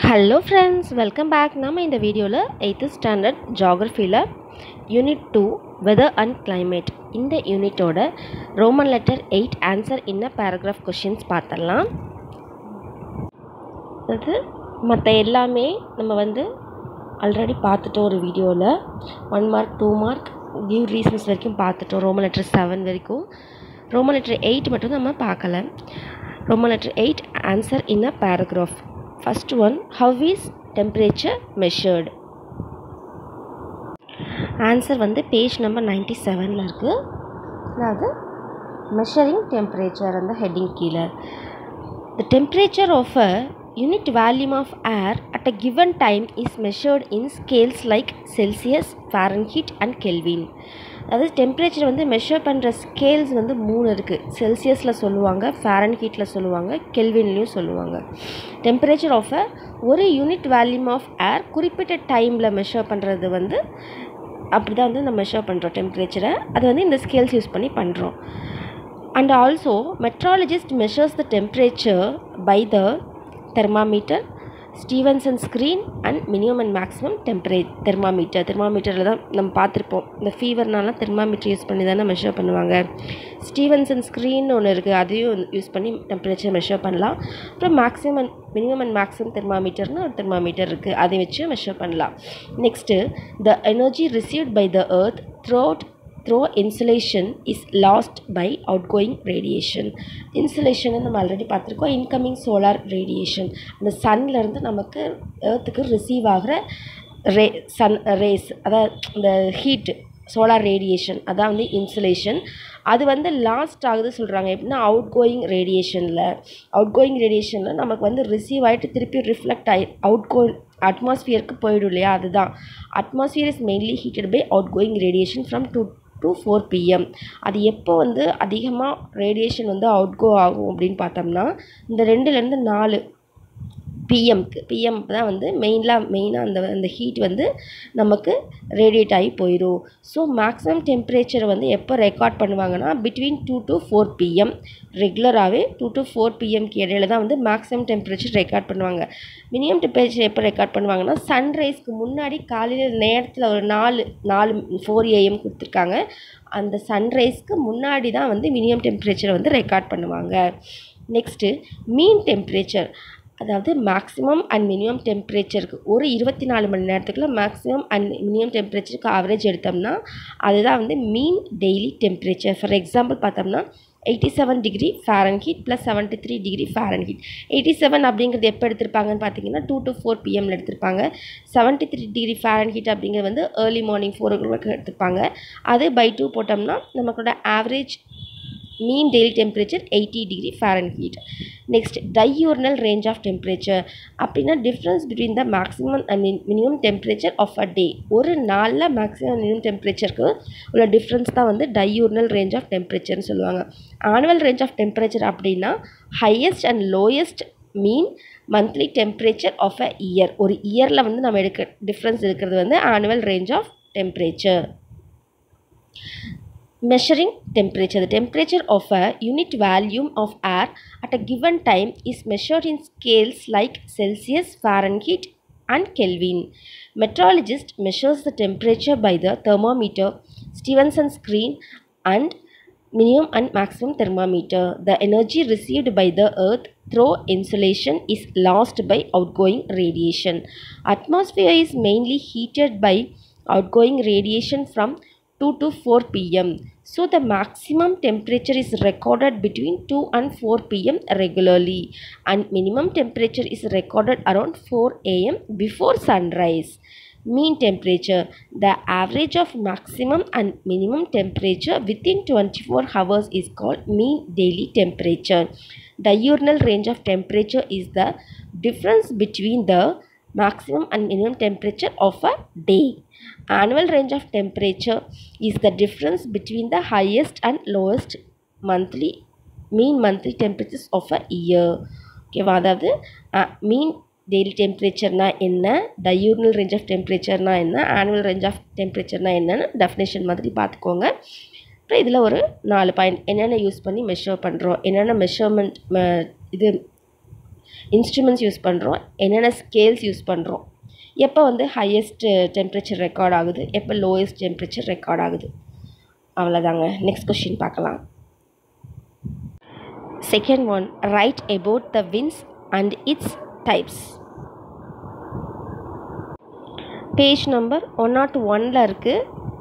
Hello friends welcome back நம்ம இந்த வீடியோவில் எயித்து ஸ்டாண்டர்ட் ஜாகிரஃபியில் unit two weather and climate இந்த யூனிட்டோட Roman letter eight answer in a paragraph questions பார்த்துடலாம் அது மற்ற எல்லாமே நம்ம வந்து ஆல்ரெடி பார்த்துட்டோம் ஒரு வீடியோவில் one mark two mark give reasons வரைக்கும் பார்த்துட்டோம் ரோமன் லெட்டர் செவன் வரைக்கும் ரோமன் லெட்டர் எயிட் மட்டும் நம்ம பார்க்கல Roman letter eight answer in a paragraph first one how is temperature measured answer வந்து பேஜ் நம்பர் நைன்டி செவனில் இருக்குது அதாவது மெஷரிங் டெம்பரேச்சர் அந்த ஹெட்டிங் கீழே the temperature of a unit volume of air at a given time is measured in scales like Celsius Fahrenheit and Kelvin அதாவது temperature வந்து measure பண்ணுற scales வந்து மூணு இருக்குது செல்சியஸில் சொல்லுவாங்க ஃபாரன்ஹீட்டில் சொல்லுவாங்க கெல்வின்லேயும் சொல்லுவாங்க டெம்பரேச்சர் ஆஃப் அ ஒரு யூனிட் வால்யூம் ஆஃப் ஏர் குறிப்பிட்ட டைமில் மெஷர் பண்ணுறது வந்து அப்படி தான் வந்து நம்ம மெஷர் பண்ணுறோம் டெம்பரேச்சரை அது வந்து இந்த ஸ்கேல்ஸ் யூஸ் பண்ணி பண்ணுறோம் and also meteorologist measures the temperature by the thermometer Stevenson screen and minimum and maximum tempera thermometer தெர்மாமீட்டரில் தான் நம்ம பார்த்துருப்போம் இந்த ஃபீவர்னால தெர்மாமீட்டர் யூஸ் பண்ணி தானே மெஷர் பண்ணுவாங்க ஸ்டீவன்சன் ஸ்க்ரீன் ஒன்று இருக்குது அதையும் யூஸ் பண்ணி டெம்பரேச்சர் மெஷர் பண்ணலாம் அப்புறம் மேக்ஸிமம் மினிமம் அண்ட் மேக்ஸிமம் தெர்மாமீட்டர்னு ஒரு தெர்மாமீட்டர் இருக்குது அதை வச்சு மெஷர் பண்ணலாம் next the energy received by the earth through out through insolation is lost by outgoing radiation insolation நம்ம ஆல்ரெடி பார்த்துருக்கோம் இன்கமிங் சோலார் ரேடியேஷன் அந்த சன்லேருந்து நமக்கு ஏர்த்துக்கு ரிசீவ் ஆகிற ரே சன் ரேஸ் அதாவது இந்த ஹீட்டு சோலார் ரேடியேஷன் அதான் வந்து இன்சுலேஷன் அது வந்து லாஸ்ட் ஆகுது சொல்கிறாங்க எப்படின்னா அவுட் கோயிங் ரேடியேஷனில் அவுட் கோயிங் ரேடியேஷனில் நமக்கு வந்து ரிசீவ் ஆகிட்டு திருப்பி ரிஃப்ளெக்ட் ஆகி அவுட் கோயிங் அட்மாஸ்ஃபியருக்கு போயிடும் இல்லையா அதுதான் atmosphere is mainly heated by outgoing radiation from two to four PM அது எப்போ வந்து அதிகமாக ரேடியேஷன் வந்து அவுட்கோ ஆகும் அப்படின்னு பார்த்தோம்னா இந்த ரெண்டுலேருந்து நாலு பிஎம்க்கு பிஎம் தான் வந்து மெயினாக மெயினாக அந்த அந்த ஹீட் வந்து நமக்கு ரேடியேட் ஆகி போயிடும் ஸோ மேக்ஸிமம் டெம்பரேச்சர் வந்து எப்போ ரெக்கார்ட் பண்ணுவாங்கன்னா between two to four PM ரெகுலராகவே டூ டு ஃபோர் பிஎம்க்கு இடையில தான் வந்து மேக்ஸிமம் டெம்பரேச்சர் ரெக்கார்ட் பண்ணுவாங்க மினிமம் டெம்பரேச்சர் எப்போ ரெக்கார்ட் பண்ணுவாங்கன்னா சன்ரைஸ்க்கு முன்னாடி காலையில் நேரத்தில் ஒரு நாலு நாலு ஃபோர் ஏஎம் கொடுத்துருக்காங்க அந்த சன்ரைஸ்க்கு முன்னாடி தான் வந்து மினிமம் டெம்பரேச்சரை வந்து ரெக்கார்ட் பண்ணுவாங்க நெக்ஸ்ட்டு மீன் டெம்பரேச்சர் அதாவது மேக்ஸிமம் அண்ட் மினிமம் டெம்பரேச்சருக்கு ஒரு இருபத்தி நாலு மணி நேரத்துக்குள்ள மேக்ஸிமம் அண்ட் மினிமம் டெம்பரேச்சருக்கு ஆவரேஜ் எடுத்தோம்னா அதுதான் வந்து mean daily temperature for example பார்த்தோம்னா eighty seven degree Fahrenheit plus seventy three degree Fahrenheit eighty seven அப்படிங்கிறது எப்போ எடுத்திருப்பாங்கன்னு பார்த்தீங்கன்னா டூ டு ஃபோர் பிஎம்மில் எடுத்திருப்பாங்க seventy three degree Fahrenheit அப்படிங்கிறது வந்து early morning four o'clock எடுத்திருப்பாங்க அது பை டூ போட்டோம்னா நமக்கோட average mean daily temperature eighty degree Fahrenheit next diurnal range of temperature அப்படின்னா difference between the maximum and minimum temperature of a day ஒரு நாளில் maximum minimum டெம்பரேச்சருக்கு உள்ள difference தான் வந்து டையூர்னல் range of டெம்பரேச்சர்னு சொல்லுவாங்க ஆனுவல் ரேஞ்ச் ஆஃப் டெம்பரேச்சர் அப்படின்னா highest and lowest mean monthly temperature of a year ஒரு இயரில் வந்து நம்ம எடுக்க டிஃப்ரென்ஸ் இருக்கிறது வந்து annual range of temperature measuring temperature the temperature of a unit volume of air at a given time is measured in scales like celsius fahrenheit and kelvin meteorologist measures the temperature by the thermometer stevenson screen and minimum and maximum thermometer the energy received by the earth through insulation is lost by outgoing radiation atmosphere is mainly heated by outgoing radiation from 2 to 4 pm so the maximum temperature is recorded between 2 and 4 pm regularly and minimum temperature is recorded around 4 am before sunrise mean temperature the average of maximum and minimum temperature within 24 hours is called mean daily temperature diurnal range of temperature is the difference between the maximum and minimum temperature of a day annual range of temperature is the difference between the highest and lowest monthly mean monthly temperatures of a year ஓகேவா அதாவது மீன் daily டெம்பரேச்சர்னா என்ன டயூர்னல் range of டெம்பரேச்சர்னா என்ன annual range of டெம்பரேச்சர்னா என்னன்னு definition மாதிரி பார்த்துக்கோங்க அப்புறம் இதில் ஒரு நாலு பாயிண்ட் என்னென்ன யூஸ் பண்ணி மெஷர் பண்ணுறோம் என்னென்ன மெஷர்மெண்ட் இது இன்ஸ்ட்ருமெண்ட்ஸ் யூஸ் பண்ணுறோம் என்னென்ன ஸ்கேல்ஸ் யூஸ் பண்ணுறோம் எப்போ வந்து ஹையஸ்ட் டெம்பரேச்சர் ரெக்கார்ட் ஆகுது எப்போ லோயஸ்ட் டெம்பரேச்சர் ரெக்கார்ட் ஆகுது அவ்வளோதாங்க நெக்ஸ்ட் கொஷின் பார்க்கலாம் second one write about the winds and its types page number one nought ஒனில் இருக்குது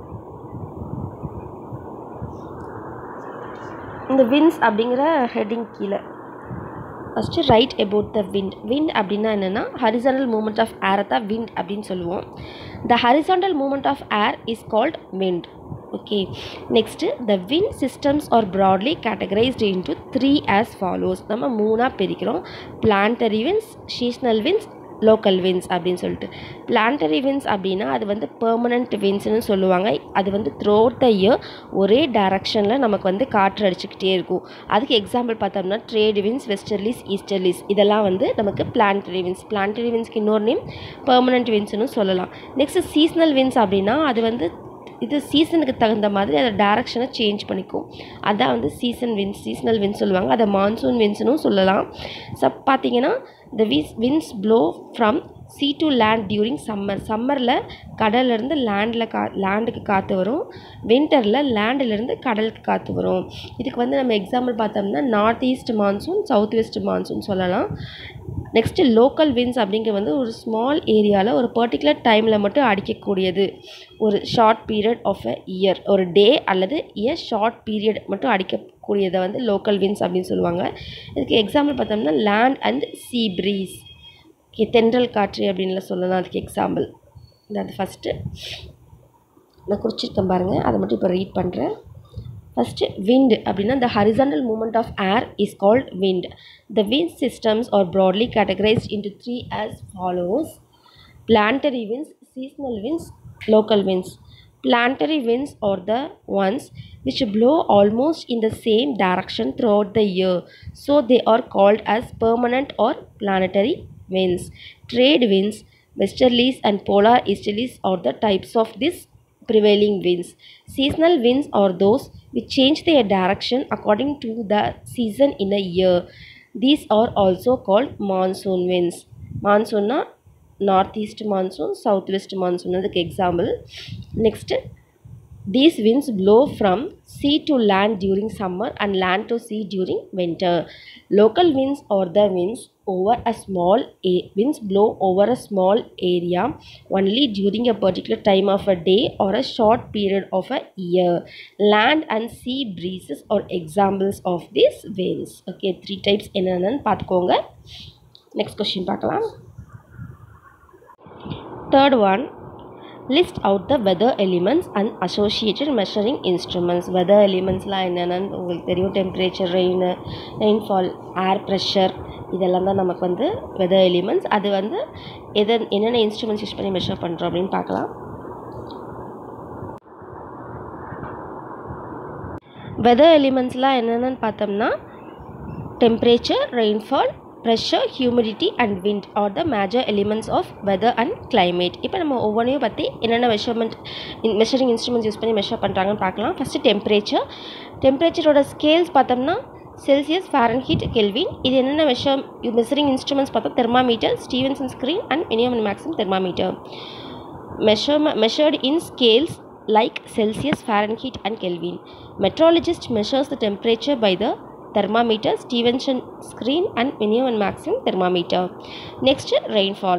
இந்த வின்ஸ் அப்படிங்கிற ஹெட்டிங் கீழே first write about the wind wind அப்படின்னா என்னென்னா ஹரிசாண்டல் மூமெண்ட் ஆஃப் ஏரை தான் விண்ட் அப்படின்னு சொல்லுவோம் the horizontal movement of air is called wind okay next the wind systems are broadly categorised into three as follows நம்ம மூணாக பிரிக்கிறோம் planetary winds seasonal winds local winds அப்படின்னு சொல்லிட்டு பிளான்டரி வின்ஸ் அப்படின்னா அது வந்து பெர்மனண்ட் வின்ஸ்னு சொல்லுவாங்க அது வந்து த்ரோட் த இயர் ஒரே டைரக்ஷனில் நமக்கு வந்து காற்று அடிச்சுக்கிட்டே இருக்கும் அதுக்கு எக்ஸாம்பிள் பார்த்தோம்னா ட்ரேட் வின்ஸ் வெஸ்டர்லிஸ் ஈஸ்டர்லிஸ் இதெல்லாம் வந்து நமக்கு பிளான்டரி வின்ஸ் பிளான்டரி வின்ஸ்க்கு இன்னொரு நேம் பெர்மனண்ட் வின்ஸ்னு சொல்லலாம் நெக்ஸ்ட் சீஸ்னல் வின்ஸ் அப்படின்னா அது வந்து இது சீசனுக்கு தகுந்த மாதிரி அதை டேரக்ஷனை சேஞ்ச் பண்ணிக்கும் அதான் வந்து சீசன் வின்ஸ் சீசனல் வின்ஸ் சொல்லுவாங்க அதை மான்சூன் வின்ஸ்னும் சொல்லலாம் சப் பார்த்தீங்கன்னா த விஸ் winds blow from sea to land during summer சம்மரில் கடல்லேருந்து லேண்டில் கா லேண்டுக்கு காற்று வரும் வின்டரில் லேண்டிலேருந்து கடலுக்கு காற்று வரும் இதுக்கு வந்து நம்ம எக்ஸாம்பிள் பார்த்தோம்னா north east monsoon south west monsoon சொல்லலாம் நெக்ஸ்ட்டு லோக்கல் வின்ஸ் அப்படிங்கிற வந்து ஒரு ஸ்மால் ஏரியாவில் ஒரு பர்டிகுலர் டைமில் மட்டும் அடிக்கக்கூடியது ஒரு short period of a year ஒரு டே அல்லது இயர் ஷார்ட் பீரியட் மட்டும் அடிக்கக்கூடியதை வந்து லோக்கல் வின்ஸ் அப்படின்னு சொல்லுவாங்க இதுக்கு எக்ஸாம்பிள் பார்த்தோம்னா land and sea breeze okay தென்றல் காற்று அப்படின்லாம் சொல்லலாம் அதுக்கு எக்ஸாம்பிள் இந்த அது ஃபஸ்ட்டு நான் குறிச்சிருக்கேன் பாருங்கள் அதை மட்டும் இப்போ ரீட் பண்ணுறேன் ஃபஸ்ட்டு விண்ட் அப்படின்னா the horizontal movement of air is called wind the wind systems are broadly categorized into three as follows planetary winds seasonal winds local winds planetary winds are the ones which blow almost in the same direction throughout the year so they are called as permanent or planetary winds trade winds westerlies and polar easterlies are the types of this prevailing winds. Seasonal winds are those which change their direction according to the season in a year. These are also called monsoon winds. Monsoon northeast monsoon, southwest monsoon அதுக்கு example. Next, these winds blow from sea to land during summer and land to sea during winter. Local winds are the winds over a small a- winds blow over a small area only during a particular time of a day or a short period of a year. Land and sea breezes are examples of these winds. Okay, three types என்னென்னு பார்த்துக்கோங்க next question பார்க்கலாம் third one list out the weather elements and associated measuring instruments weather எலிமெண்ட்ஸ்லாம் என்னென்னு உங்களுக்கு தெரியும் temperature rain rainfall air pressure இதெல்லாம் தான் நமக்கு வந்து வெதர் எலிமெண்ட்ஸ் அது வந்து எதை என்னென்ன இன்ஸ்ட்ருமெண்ட்ஸ் யூஸ் பண்ணி மெஷர் பண்ணுறோம் அப்படின்னு பார்க்கலாம் வெதர் எலிமெண்ட்ஸ்லாம் என்னென்னு பார்த்தோம்னா temperature rainfall pressure humidity and wind are the major elements of weather and climate இப்போ நம்ம ஒவ்வொன்றையும் பற்றி என்னென்ன மெஷர்மெண்ட் மெஷரிங் இன்ஸ்ட்ருமெண்ட்ஸ் யூஸ் பண்ணி மெஷர் பண்ணுறாங்கன்னு பார்க்கலாம் ஃபஸ்ட்டு டெம்பரேச்சர் டெம்பரேச்சரோட ஸ்கேல்ஸ் பார்த்தோம்னா செல்சியஸ் ஃபாரன்ஹீட் கெல்வின் இது என்னென்ன மெஷர் மெஷரிங் இன்ஸ்ட்ருமெண்ட்ஸ் பார்த்தா thermometer Stevenson screen and minimum and maximum thermometer measure, measured in scales like Celsius, Fahrenheit, and Kelvin. Meteorologist measures the temperature by the thermometer, Stevenson screen, and minimum and maximum thermometer. Next, rainfall.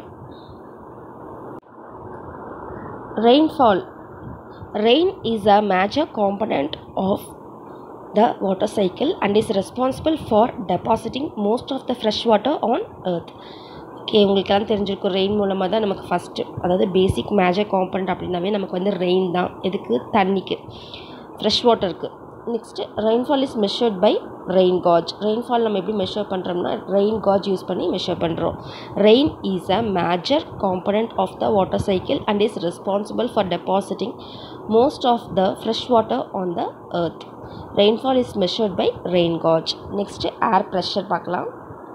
Rainfall. Rain is a major component of the water cycle and is responsible for depositing most of the fresh water on earth. Okay உங்களுக்கெல்லாம் தெரிஞ்சிருக்கும் rain மூலமாக தான் நமக்கு first அதாவது பேசிக் major component அப்படின்னாவே நமக்கு வந்து rain தான் எதுக்கு தண்ணிக்கு ஃப்ரெஷ் வாட்டருக்கு next rainfall is measured by rain gauge rainfall நம்ம எப்படி மெஷர் பண்ணுறோம்னா ரெயின் காஜ் யூஸ் பண்ணி மெஷர் பண்ணுறோம் rain is a major component of the water cycle and is responsible for depositing most of the fresh water on the earth rainfall is measured by rain gauge next air pressure பார்க்கலாம்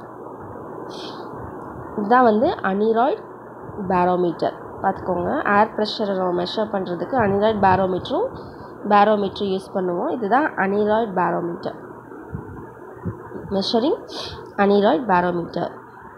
இதுதான் வந்து aneroid barometer பார்த்துக்கோங்க ஏர் ப்ரெஷரை நம்ம measure பண்ணுறதுக்கு aneroid பேரோமீட்டரும் barometer use பண்ணுவோம் இதுதான் aneroid barometer measuring aneroid barometer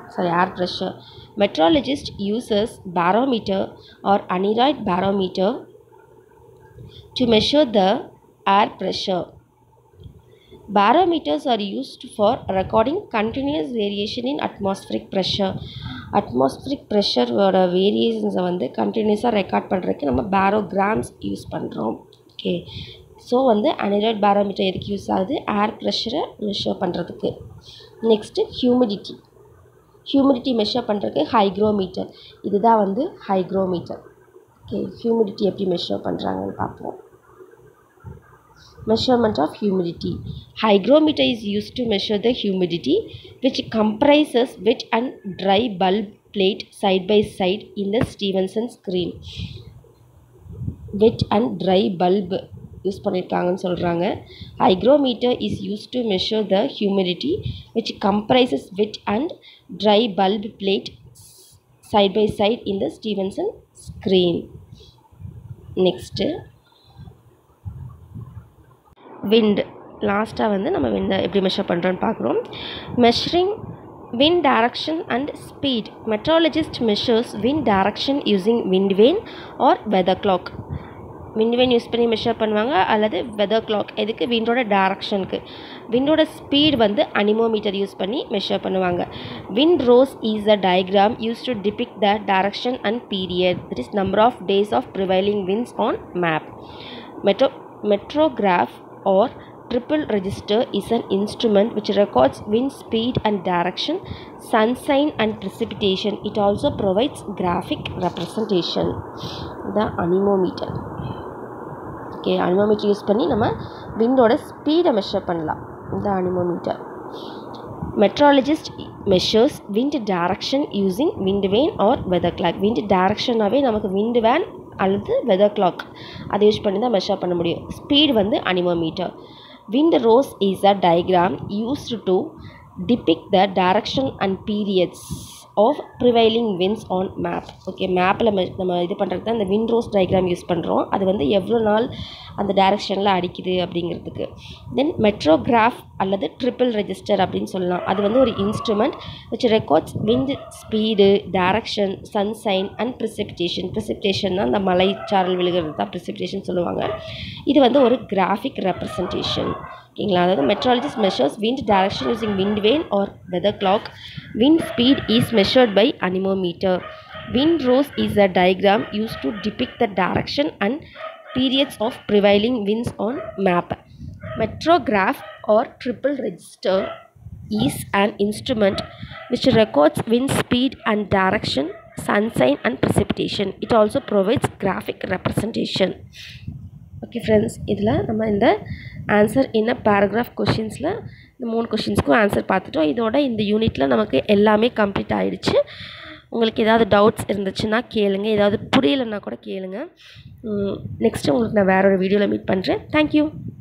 sorry air pressure meteorologist uses barometer or aneroid barometer to measure the air pressure barometers are used for recording continuous variation in atmospheric pressure atmospheric pressure ஓட வேரியேஷன்ஸை வந்து கண்டினியூஸாக record பண்ணுறதுக்கு நம்ம barograms use பண்ணுறோம் okay so வந்து aneroid barometer எதுக்கு use ஆகுது air ப்ரெஷரை மெஷர் பண்ணுறதுக்கு நெக்ஸ்ட்டு ஹியூமிடிட்டி ஹியூமிடிட்டி மெஷர் பண்ணுறதுக்கு ஹைக்ரோமீட்டர் இதுதான் வந்து ஹைக்ரோமீட்டர் ஓகே ஹியூமிடிட்டி எப்படி மெஷர் பண்ணுறாங்கன்னு பார்ப்போம் measurement of humidity hygrometer is used to measure the humidity which comprises wet and dry bulb plate side by side in the stevenson screen wet and dry bulb use பண்ணியிருக்காங்கன்னு சொல்கிறாங்க hygrometer is use to measure the humidity which comprises wet and dry bulb placed side by side in the Stevenson screen next wind லாஸ்ட்டாக வந்து நம்ம விண்டை எப்படி measure பண்ணுறோன்னு பார்க்குறோம் measuring wind direction and speed meteorologist measures wind direction using wind vane or weather clock wind vane use பண்ணி measure பண்ணுவாங்க அல்லது வெதர் கிளாக் எதுக்கு விண்டோட டேரக்ஷனுக்கு விண்டோட ஸ்பீட் வந்து அனிமோமீட்டர் யூஸ் பண்ணி மெஷர் பண்ணுவாங்க wind rose is a diagram use to depict the direction and period that is number of days of prevailing winds ஆன் map metro metrograph or triple register is an instrument which records wind speed and direction sun sign and precipitation it also provides graphic representation the anemometer okay anemometer use பண்ணி நம்ம விண்டோட ஸ்பீடை measure பண்ணலாம் இந்த anemometer meteorologist measures wind direction using wind vane or weather clock wind டைரக்ஷனாகவே நமக்கு wind vane அல்லது weather clock அதை யூஸ் பண்ணி தான் மெஷர் பண்ண முடியும் ஸ்பீட் வந்து anemometer wind rose is a diagram used to depict the direction and periods of prevailing winds on map okay மேப்பில் நம்ம இது பண்ணுறதுக்கு தான் இந்த விண்ட் ரோஸ் டயக்ராம் யூஸ் பண்ணுறோம் அது வந்து எவ்வளோ நாள் அந்த டைரக்ஷனில் அடிக்குது அப்படிங்கிறதுக்கு தென் மெட்ரோகிராஃப் அல்லது ட்ரிபிள் ரெஜிஸ்டர் அப்படின்னு சொல்லலாம் அது வந்து ஒரு instrument which records wind speed direction sunshine and precipitation ப்ரிசிபிடேஷன்னா அந்த மலைச்சாரல் விழுகிறது தான் ப்ரிசிபிடேஷன் சொல்லுவாங்க இது வந்து ஒரு கிராஃபிக் ரெப்ரசன்டேஷன் ஓகேங்களா அதாவது meteorologist measures wind direction using wind vane or weather clock wind speed is measured by anemometer wind rose is a diagram use to depict the direction and periods of prevailing winds on map. Metrograph or triple register is an instrument which records wind speed and direction, sun sign and precipitation. It also provides graphic representation. Okay friends இதில் நம்ம இந்த answer என்ன paragraph கொஷின்ஸில் இந்த மூணு கொஷின்ஸ்க்கும் answer பார்த்துட்டோம் இதோட இந்த யூனிட்டில் நமக்கு எல்லாமே கம்ப்ளீட் ஆகிடுச்சு உங்களுக்கு ஏதாவது டவுட்ஸ் இருந்துச்சுன்னா கேளுங்க ஏதாவது புரியலைன்னா கூட கேளுங்க நெக்ஸ்ட்டு உங்களுக்கு நான் வேற ஒரு வீடியோவில் மீட் பண்ணுறேன் தேங்க்யூ